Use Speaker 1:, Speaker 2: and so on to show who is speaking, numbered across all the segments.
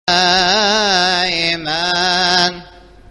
Speaker 1: دائما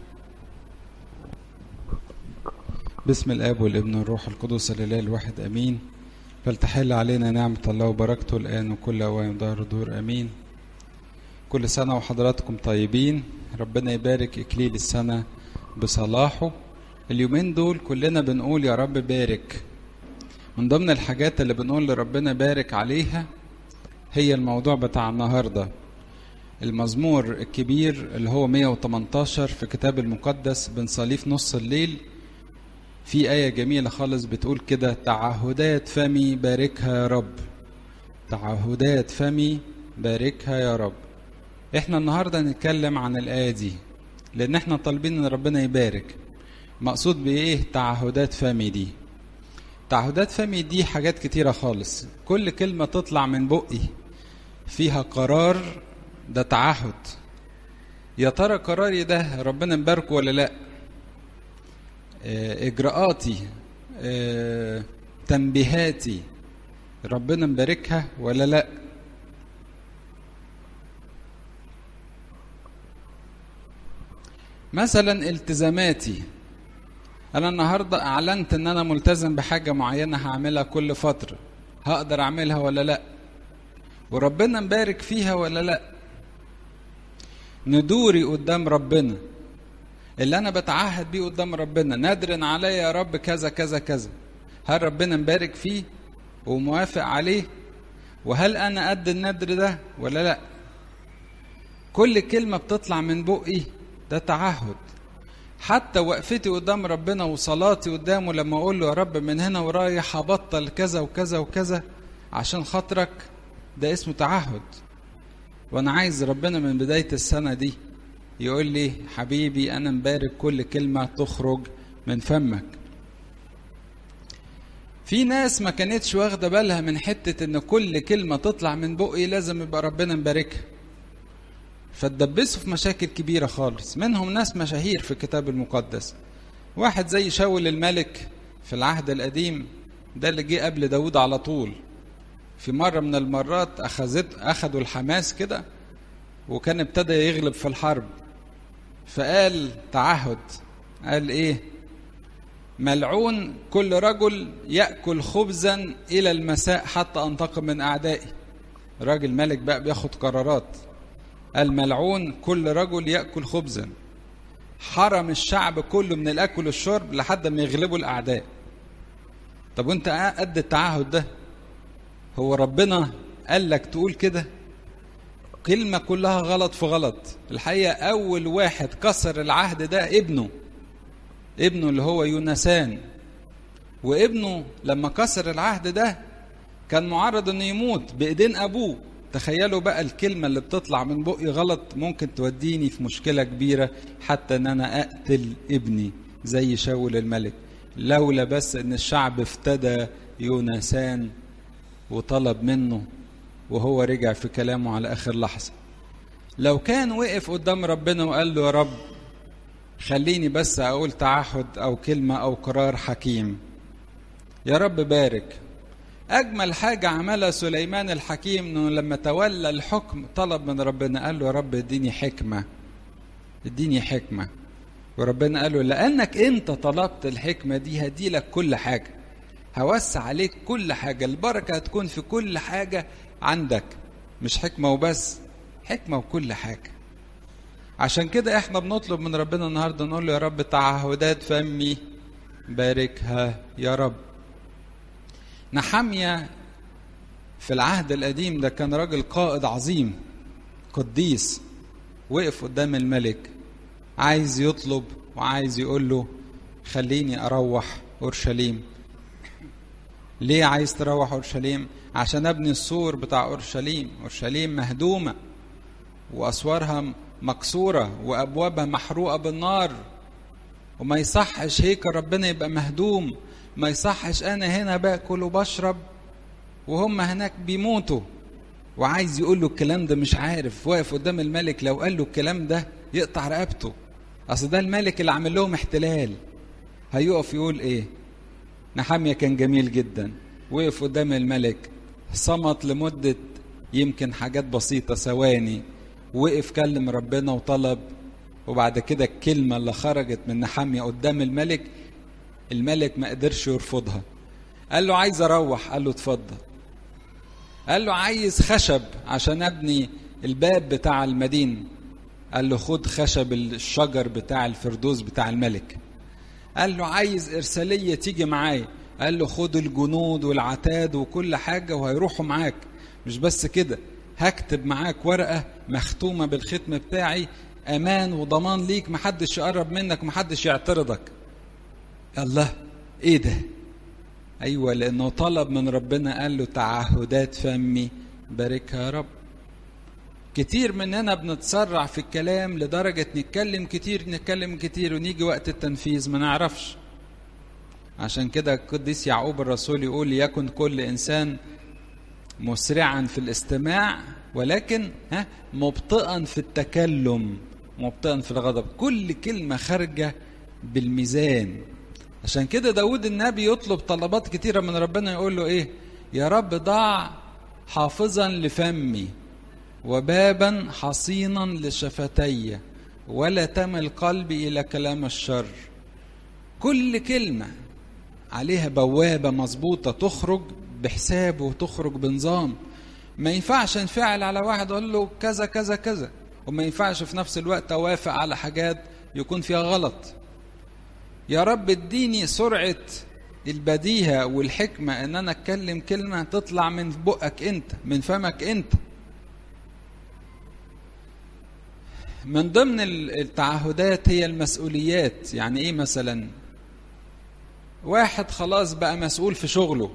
Speaker 2: بسم الاب والابن والروح القدس الاله الواحد امين فلتحل علينا نعمه الله وبركته الان وكل اوان ظهر دور امين كل سنه وحضراتكم طيبين ربنا يبارك اكليل السنه بصلاحه اليومين دول كلنا بنقول يا رب بارك من ضمن الحاجات اللي بنقول لربنا بارك عليها هي الموضوع بتاع النهارده المزمور الكبير اللي هو 118 في كتاب المقدس بنصليه في نص الليل في آية جميلة خالص بتقول كده تعهدات فمي باركها يا رب تعهدات فمي باركها يا رب احنا النهاردة نتكلم عن الآية دي لأن احنا طالبين ان ربنا يبارك مقصود بإيه تعهدات فمي دي تعهدات فمي دي حاجات كتيرة خالص كل كلمة تطلع من بقي فيها قرار ده تعهد يا ترى قراري ده ربنا مباركه ولا لا اجراءاتي اه تنبيهاتي ربنا مباركها ولا لا مثلا التزاماتي انا النهارده اعلنت ان انا ملتزم بحاجه معينه هعملها كل فتره هقدر اعملها ولا لا وربنا مبارك فيها ولا لا ندوري قدام ربنا اللي انا بتعهد بيه قدام ربنا نادر عليا يا رب كذا كذا كذا هل ربنا مبارك فيه وموافق عليه وهل انا قد النذر ده ولا لا كل كلمه بتطلع من بقي ده تعهد حتى وقفتي قدام ربنا وصلاتي قدامه لما اقول له يا رب من هنا ورايح هبطل كذا وكذا وكذا عشان خاطرك ده اسمه تعهد وانا عايز ربنا من بدايه السنه دي يقول لي حبيبي انا مبارك كل كلمه تخرج من فمك في ناس ما كانتش واخده بالها من حته ان كل كلمه تطلع من بقي لازم يبقى ربنا مباركها فتدبسوا في مشاكل كبيره خالص منهم ناس مشاهير في الكتاب المقدس واحد زي شاول الملك في العهد القديم ده اللي جه قبل داود على طول في مرة من المرات أخذت أخذوا الحماس كده وكان ابتدى يغلب في الحرب فقال تعهد قال ايه ملعون كل رجل ياكل خبزا الى المساء حتى انتقم من اعدائي راجل ملك بقى بياخد قرارات قال ملعون كل رجل ياكل خبزا حرم الشعب كله من الاكل والشرب لحد ما يغلبوا الاعداء طب وانت قد التعهد ده هو ربنا قال لك تقول كده كلمة كلها غلط في غلط الحقيقة أول واحد كسر العهد ده ابنه ابنه اللي هو يونسان وابنه لما كسر العهد ده كان معرض انه يموت بايدين ابوه تخيلوا بقى الكلمة اللي بتطلع من بقي غلط ممكن توديني في مشكلة كبيرة حتى ان انا اقتل ابني زي شاول الملك لولا بس ان الشعب افتدى يونسان وطلب منه وهو رجع في كلامه على اخر لحظه لو كان وقف قدام ربنا وقال له يا رب خليني بس اقول تعهد او كلمه او قرار حكيم يا رب بارك اجمل حاجه عملها سليمان الحكيم انه لما تولى الحكم طلب من ربنا قال له يا رب اديني حكمه اديني حكمه وربنا قال له لانك انت طلبت الحكمه دي هدي لك كل حاجه هوسع عليك كل حاجه البركه هتكون في كل حاجه عندك مش حكمة وبس حكمة وكل حاجة عشان كده احنا بنطلب من ربنا النهاردة نقول له يا رب تعهدات فمي باركها يا رب نحمية في العهد القديم ده كان راجل قائد عظيم قديس وقف قدام الملك عايز يطلب وعايز يقول له خليني اروح اورشليم ليه عايز تروح اورشليم عشان ابني السور بتاع اورشليم اورشليم مهدومه واسوارها مكسوره وابوابها محروقه بالنار وما يصحش هيكل ربنا يبقى مهدوم ما يصحش انا هنا باكل وبشرب وهم هناك بيموتوا وعايز يقول له الكلام ده مش عارف واقف قدام الملك لو قال له الكلام ده يقطع رقبته اصل ده الملك اللي عامل لهم احتلال هيقف يقول ايه نحامية كان جميل جدا وقف قدام الملك صمت لمدة يمكن حاجات بسيطة ثواني وقف كلم ربنا وطلب وبعد كده الكلمة اللي خرجت من نحامية قدام الملك الملك ما قدرش يرفضها قال له عايز اروح قال له اتفضل قال له عايز خشب عشان ابني الباب بتاع المدينة قال له خد خشب الشجر بتاع الفردوس بتاع الملك قال له عايز إرسالية تيجي معايا قال له خد الجنود والعتاد وكل حاجة وهيروحوا معاك مش بس كده هكتب معاك ورقة مختومة بالختم بتاعي أمان وضمان ليك محدش يقرب منك محدش يعترضك الله ايه ده ايوه لانه طلب من ربنا قال له تعهدات فمي باركها يا رب كتير مننا بنتسرع في الكلام لدرجة نتكلم كتير نتكلم كتير ونيجي وقت التنفيذ ما نعرفش عشان كده القديس يعقوب الرسول يقول يكن كل إنسان مسرعا في الاستماع ولكن ها مبطئا في التكلم مبطئا في الغضب كل كلمة خارجة بالميزان عشان كده داود النبي يطلب طلبات كتيرة من ربنا يقول له ايه يا رب ضع حافظا لفمي وبابا حصينا لشفتي ولا تمل قلبي الى كلام الشر كل كلمه عليها بوابه مظبوطه تخرج بحساب وتخرج بنظام ما ينفعش انفعل على واحد اقول له كذا كذا كذا وما ينفعش في نفس الوقت اوافق على حاجات يكون فيها غلط يا رب اديني سرعه البديهه والحكمه ان انا اتكلم كلمه تطلع من بقك انت من فمك انت من ضمن التعهدات هي المسؤوليات يعني ايه مثلا واحد خلاص بقى مسؤول في شغله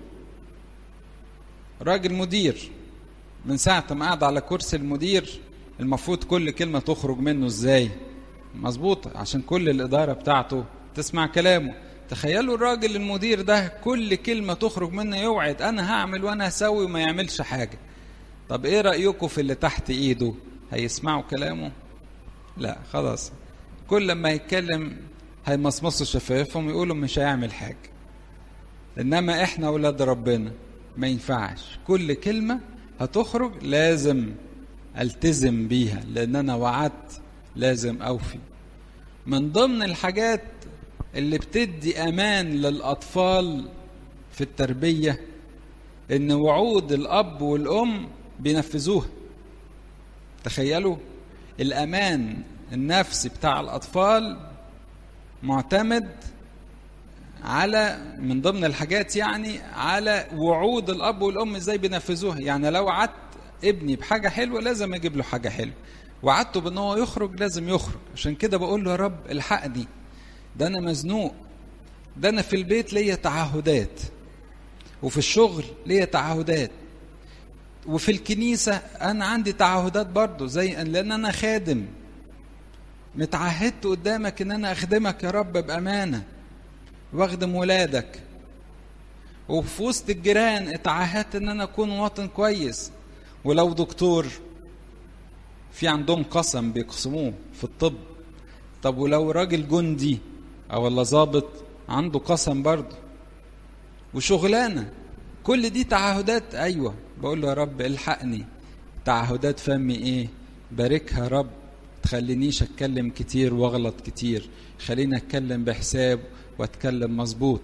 Speaker 2: راجل مدير من ساعة ما قعد على كرسي المدير المفروض كل كلمة تخرج منه ازاي مظبوط عشان كل الإدارة بتاعته تسمع كلامه تخيلوا الراجل المدير ده كل كلمة تخرج منه يوعد أنا هعمل وأنا هسوي وما يعملش حاجة طب إيه رأيكم في اللي تحت إيده هيسمعوا كلامه لا خلاص كل لما يتكلم هيمصمصوا شفايفهم يقولوا مش هيعمل حاجة إنما إحنا أولاد ربنا ما ينفعش كل كلمة هتخرج لازم التزم بيها لأن أنا وعدت لازم أوفي من ضمن الحاجات اللي بتدي أمان للأطفال في التربية إن وعود الأب والأم بينفذوها تخيلوا الأمان النفسي بتاع الأطفال معتمد على من ضمن الحاجات يعني على وعود الأب والأم إزاي بينفذوها يعني لو وعدت ابني بحاجة حلوة لازم أجيب له حاجة حلوة وعدته بأن هو يخرج لازم يخرج عشان كده بقول له يا رب الحقني ده أنا مزنوق ده أنا في البيت ليا تعهدات وفي الشغل ليا تعهدات وفي الكنيسة أنا عندي تعهدات برضه زي لأن أنا خادم متعهدت قدامك إن أنا أخدمك يا رب بأمانة واخدم ولادك وفي وسط الجيران اتعهدت إن أنا أكون مواطن كويس ولو دكتور في عندهم قسم بيقسموه في الطب طب ولو راجل جندي أو ولا ظابط عنده قسم برضه وشغلانة كل دي تعهدات أيوه بقول له يا رب الحقني تعهدات فمي ايه باركها يا رب تخلينيش اتكلم كتير واغلط كتير خليني اتكلم بحساب واتكلم مظبوط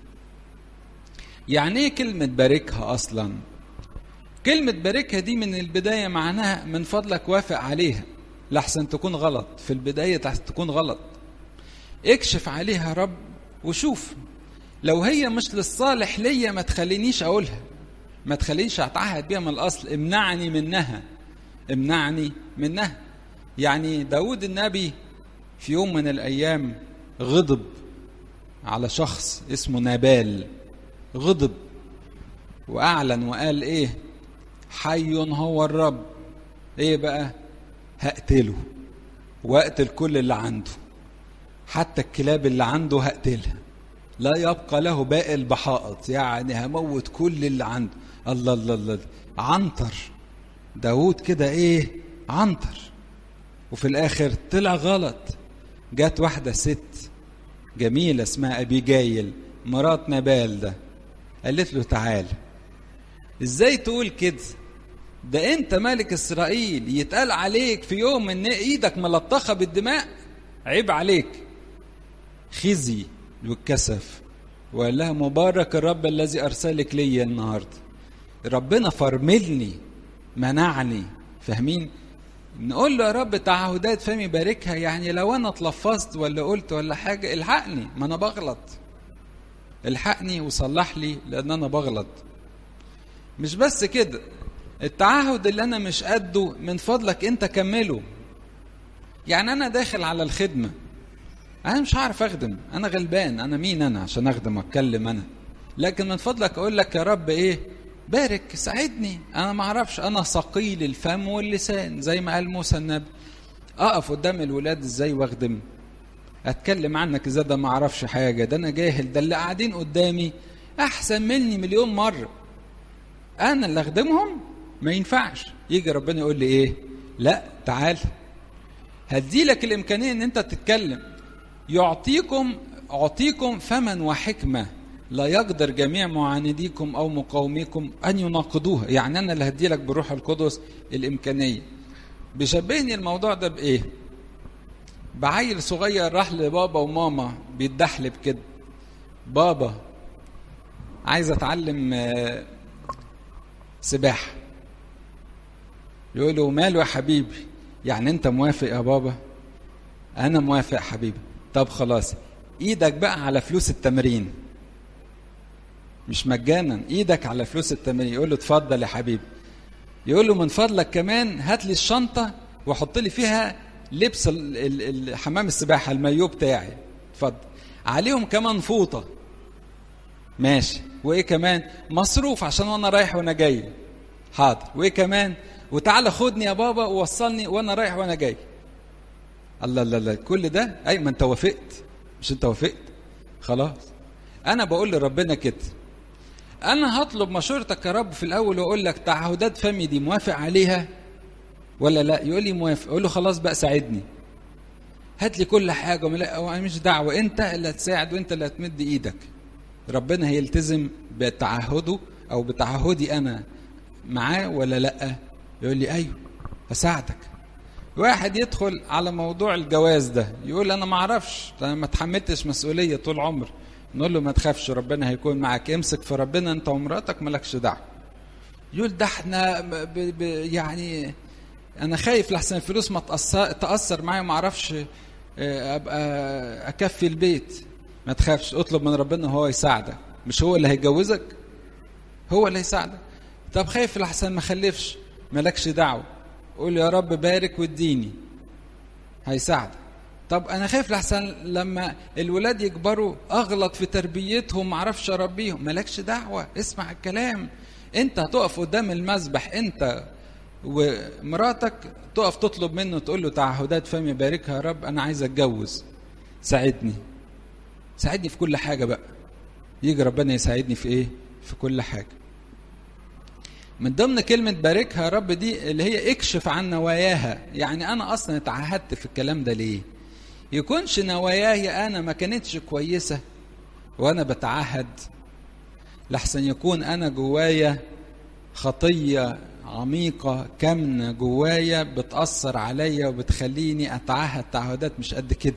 Speaker 2: يعني ايه كلمة باركها اصلا كلمة باركها دي من البداية معناها من فضلك وافق عليها لحسن تكون غلط في البداية تكون غلط اكشف عليها يا رب وشوف لو هي مش للصالح ليا ما تخلينيش اقولها ما تخلينيش اتعهد بيها من الاصل امنعني منها امنعني منها يعني داود النبي في يوم من الايام غضب على شخص اسمه نابال غضب واعلن وقال ايه حي هو الرب ايه بقى هقتله واقتل كل اللي عنده حتى الكلاب اللي عنده هقتلها لا يبقى له باقي البحائط يعني هموت كل اللي عنده الله الله الله عنتر داود كده ايه عنتر وفي الاخر طلع غلط جت واحدة ست جميلة اسمها أبي جايل مرات نبال ده قالت له تعال ازاي تقول كده ده انت ملك اسرائيل يتقال عليك في يوم ان ايدك ملطخه بالدماء عيب عليك خزي والكسف وقال لها مبارك الرب الذي ارسلك لي النهارده ربنا فرملني منعني فاهمين نقول له يا رب تعهدات فمي باركها يعني لو انا اتلفظت ولا قلت ولا حاجه الحقني ما انا بغلط الحقني وصلح لي لان انا بغلط مش بس كده التعهد اللي انا مش قده من فضلك انت كمله يعني انا داخل على الخدمه انا مش هعرف اخدم انا غلبان انا مين انا عشان اخدم واتكلم انا لكن من فضلك اقول لك يا رب ايه بارك ساعدني انا ما اعرفش انا ثقيل الفم واللسان زي ما قال موسى النبي اقف قدام الولاد ازاي واخدم اتكلم عنك ازاي ده ما اعرفش حاجه ده انا جاهل ده اللي قاعدين قدامي احسن مني مليون مره انا اللي اخدمهم ما ينفعش يجي ربنا يقول لي ايه لا تعال هدي لك الامكانيه ان انت تتكلم يعطيكم اعطيكم فما وحكمه لا يقدر جميع معانديكم او مقاوميكم ان يناقضوها يعني انا اللي هدي لك بروح القدس الامكانيه بيشبهني الموضوع ده بايه بعيل صغير راح لبابا وماما بيتدحلب كده بابا عايز اتعلم سباحه يقول له ماله يا حبيبي يعني انت موافق يا بابا انا موافق حبيبي طب خلاص ايدك بقى على فلوس التمرين مش مجانا ايدك على فلوس التمرين يقول له اتفضل يا حبيبي يقول له من فضلك كمان هات لي الشنطه وحط لي فيها لبس حمام السباحه المايو بتاعي اتفضل عليهم كمان فوطه ماشي وايه كمان مصروف عشان وانا رايح وانا جاي حاضر وايه كمان وتعالى خدني يا بابا ووصلني وانا رايح وانا جاي الله الله الله كل ده اي ما انت وافقت مش انت وافقت خلاص انا بقول لربنا كده انا هطلب مشورتك يا رب في الاول واقول لك تعهدات فمي دي موافق عليها ولا لا يقول لي موافق اقول له خلاص بقى ساعدني هات لي كل حاجه ولا مش دعوه انت اللي هتساعد وانت اللي هتمد ايدك ربنا هيلتزم بتعهده او بتعهدي انا معاه ولا لا يقول لي ايوه هساعدك واحد يدخل على موضوع الجواز ده يقول انا ما اعرفش انا ما اتحملتش مسؤوليه طول عمري نقول له ما تخافش ربنا هيكون معاك امسك في ربنا انت ومراتك مالكش دعوه يقول ده احنا ب ب يعني انا خايف لحسن الفلوس ما تأثر, تأثر معايا وما اعرفش ابقى اكفي البيت ما تخافش اطلب من ربنا هو يساعدك مش هو اللي هيجوزك هو اللي هيساعدك طب خايف لحسن ما خلفش مالكش دعوه قول يا رب بارك واديني هيساعدك طب انا خايف لحسن لما الولاد يكبروا اغلط في تربيتهم معرفش اربيهم مالكش دعوه اسمع الكلام انت هتقف قدام المذبح انت ومراتك تقف تطلب منه تقول له تعهدات فمي باركها يا رب انا عايز اتجوز ساعدني ساعدني في كل حاجه بقى يجي ربنا يساعدني في ايه في كل حاجه من ضمن كلمة باركها يا رب دي اللي هي اكشف عن نواياها يعني أنا أصلا اتعهدت في الكلام ده ليه يكونش نواياي أنا ما كانتش كويسة وأنا بتعهد لحسن يكون أنا جوايا خطية عميقة كامنة جوايا بتأثر عليا وبتخليني أتعهد تعهدات مش قد كده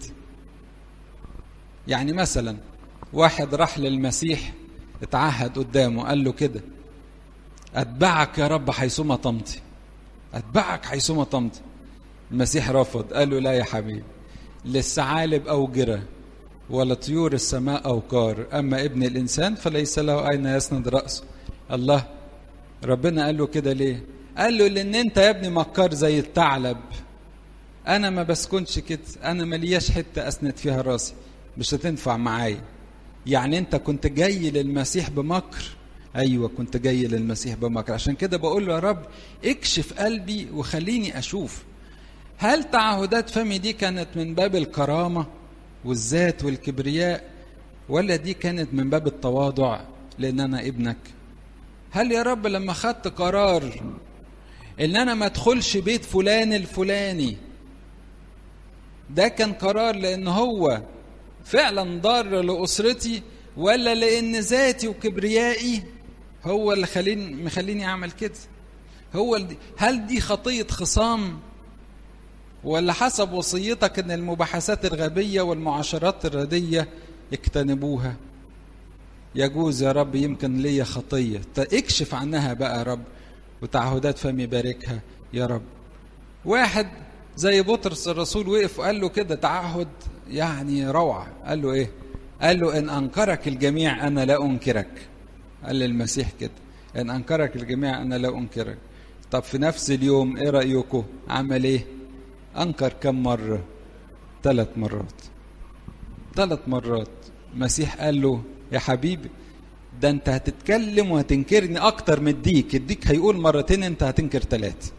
Speaker 2: يعني مثلا واحد راح للمسيح اتعهد قدامه قال له كده أتبعك يا رب حيثما تمضي أتبعك حيثما تمضي المسيح رفض قال له لا يا حبيبي للثعالب أوجرة ولا طيور السماء أوقار أما ابن الإنسان فليس له أين يسند رأسه الله ربنا قال له كده ليه قال له لأن أنت يا ابني مكار زي الثعلب أنا ما بسكنش كده أنا ملياش حتة أسند فيها راسي مش هتنفع معايا يعني أنت كنت جاي للمسيح بمكر ايوه كنت جاي للمسيح بمكر عشان كده بقول له يا رب اكشف قلبي وخليني اشوف هل تعهدات فمي دي كانت من باب الكرامه والذات والكبرياء ولا دي كانت من باب التواضع لان انا ابنك هل يا رب لما خدت قرار ان انا ما ادخلش بيت فلان الفلاني ده كان قرار لان هو فعلا ضار لاسرتي ولا لان ذاتي وكبريائي هو اللي خليني مخليني اعمل كده هو ال- هل دي خطية خصام ولا حسب وصيتك ان المباحثات الغبية والمعاشرات الردية اجتنبوها يجوز يا رب يمكن ليا خطية ت- اكشف عنها بقى يا رب وتعهدات فمي باركها يا رب واحد زي بطرس الرسول وقف وقال له كده تعهد يعني روعة قال له ايه قال له ان انكرك الجميع انا لا انكرك قال للمسيح كده ان انكرك الجميع انا لا انكرك طب في نفس اليوم ايه رايكم عمل ايه انكر كم مره ثلاث مرات ثلاث مرات المسيح قال له يا حبيبي ده انت هتتكلم وهتنكرني اكتر من الديك الديك هيقول مرتين انت هتنكر ثلاثه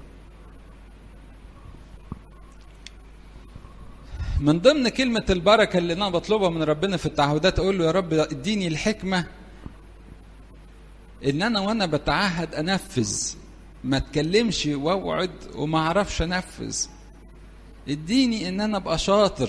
Speaker 2: من ضمن كلمة البركة اللي أنا بطلبها من ربنا في التعهدات أقول له يا رب اديني الحكمة إن أنا وأنا بتعهد أنفذ ما اتكلمش واوعد وما اعرفش انفذ اديني ان انا ابقى شاطر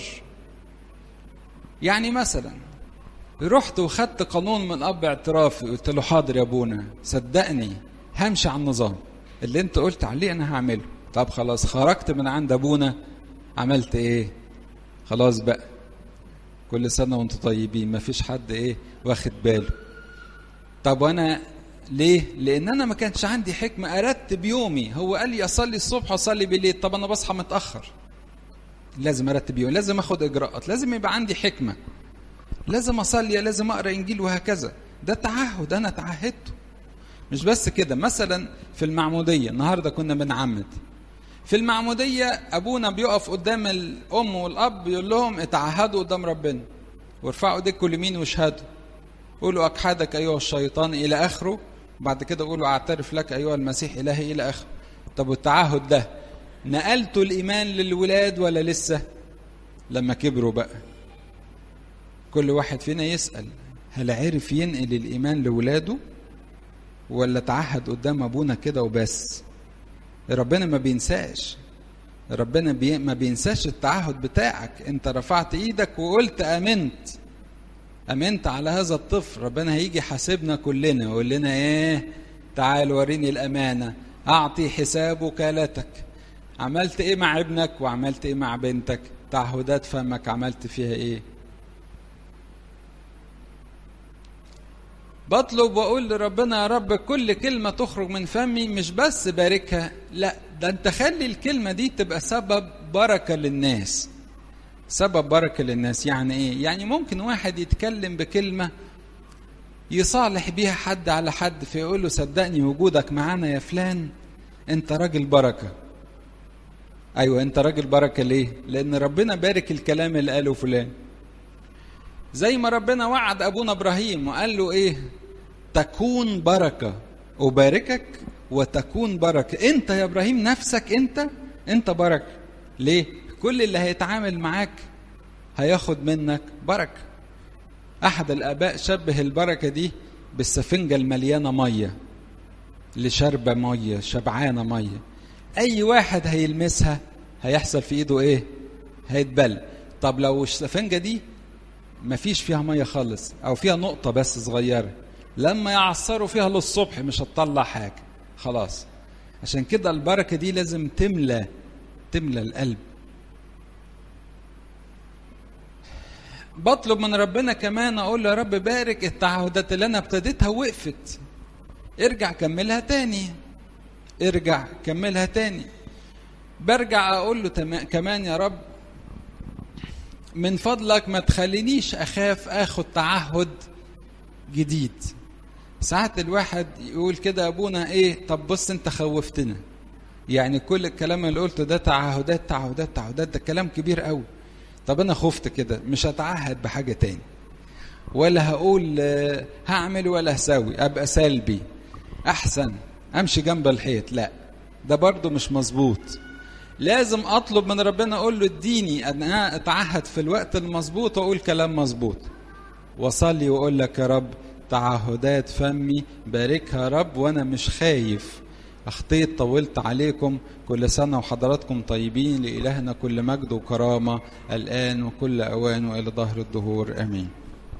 Speaker 2: يعني مثلا رحت وخدت قانون من اب اعترافي قلت له حاضر يا ابونا صدقني همشي على النظام اللي انت قلت عليه انا هعمله طب خلاص خرجت من عند ابونا عملت ايه خلاص بقى كل سنه وانتم طيبين مفيش حد ايه واخد باله طب وانا ليه؟ لأن أنا ما كانش عندي حكمة أرتب يومي، هو قال لي أصلي الصبح وأصلي بالليل، طب أنا بصحى متأخر. لازم أرتب يومي، لازم آخد إجراءات، لازم يبقى عندي حكمة. لازم أصلي، لازم أقرأ إنجيل وهكذا. ده تعهد أنا تعهدته. مش بس كده، مثلا في المعمودية، النهارده كنا بنعمد. في المعمودية أبونا بيقف قدام الأم والأب يقول لهم اتعهدوا قدام ربنا. وارفعوا ايديكم اليمين واشهدوا. قولوا أكحدك أيها الشيطان إلى آخره بعد كده قولوا أعترف لك أيها المسيح إلهي إلى آخره طب والتعهد ده نقلتوا الإيمان للولاد ولا لسه لما كبروا بقى كل واحد فينا يسأل هل عرف ينقل الإيمان لولاده ولا تعهد قدام أبونا كده وبس ربنا ما بينساش ربنا بي ما بينساش التعهد بتاعك انت رفعت ايدك وقلت امنت امنت على هذا الطفل ربنا هيجي حاسبنا كلنا ويقول لنا ايه تعال وريني الامانه اعطي حساب وكالتك عملت ايه مع ابنك وعملت ايه مع بنتك تعهدات فمك عملت فيها ايه بطلب واقول لربنا يا رب كل كلمه تخرج من فمي مش بس باركها لا ده انت خلي الكلمه دي تبقى سبب بركه للناس سبب بركة للناس يعني ايه يعني ممكن واحد يتكلم بكلمة يصالح بيها حد على حد فيقول له صدقني وجودك معانا يا فلان انت راجل بركة ايوه انت راجل بركة ليه لان ربنا بارك الكلام اللي قاله فلان زي ما ربنا وعد ابونا ابراهيم وقال له ايه تكون بركة أباركك وتكون بركة أنت يا إبراهيم نفسك أنت أنت بركة ليه؟ كل اللي هيتعامل معاك هياخد منك بركة أحد الآباء شبه البركة دي بالسفنجة المليانة مية اللي شاربة مية شبعانة مية أي واحد هيلمسها هيحصل في إيده إيه؟ هيتبل طب لو السفنجة دي مفيش فيها مية خالص أو فيها نقطة بس صغيرة لما يعصروا فيها للصبح مش هتطلع حاجة خلاص عشان كده البركة دي لازم تملى تملى القلب بطلب من ربنا كمان اقول له يا رب بارك التعهدات اللي انا ابتديتها وقفت ارجع كملها تاني ارجع كملها تاني برجع اقول له تم- كمان يا رب من فضلك ما تخلينيش اخاف اخد تعهد جديد ساعات الواحد يقول كده ابونا ايه طب بص انت خوفتنا يعني كل الكلام اللي قلته ده تعهدات تعهدات تعهدات ده كلام كبير قوي طب انا خفت كده مش هتعهد بحاجه تاني ولا هقول آه، هعمل ولا هسوي ابقى سلبي احسن امشي جنب الحيط لا ده برضو مش مظبوط لازم اطلب من ربنا اقول له اديني ان انا اتعهد في الوقت المظبوط واقول كلام مظبوط وصلي واقول لك يا رب تعهدات فمي باركها يا رب وانا مش خايف اخطيت طولت عليكم كل سنه وحضراتكم طيبين لالهنا كل مجد وكرامه الان وكل اوان والى ظهر الدهور امين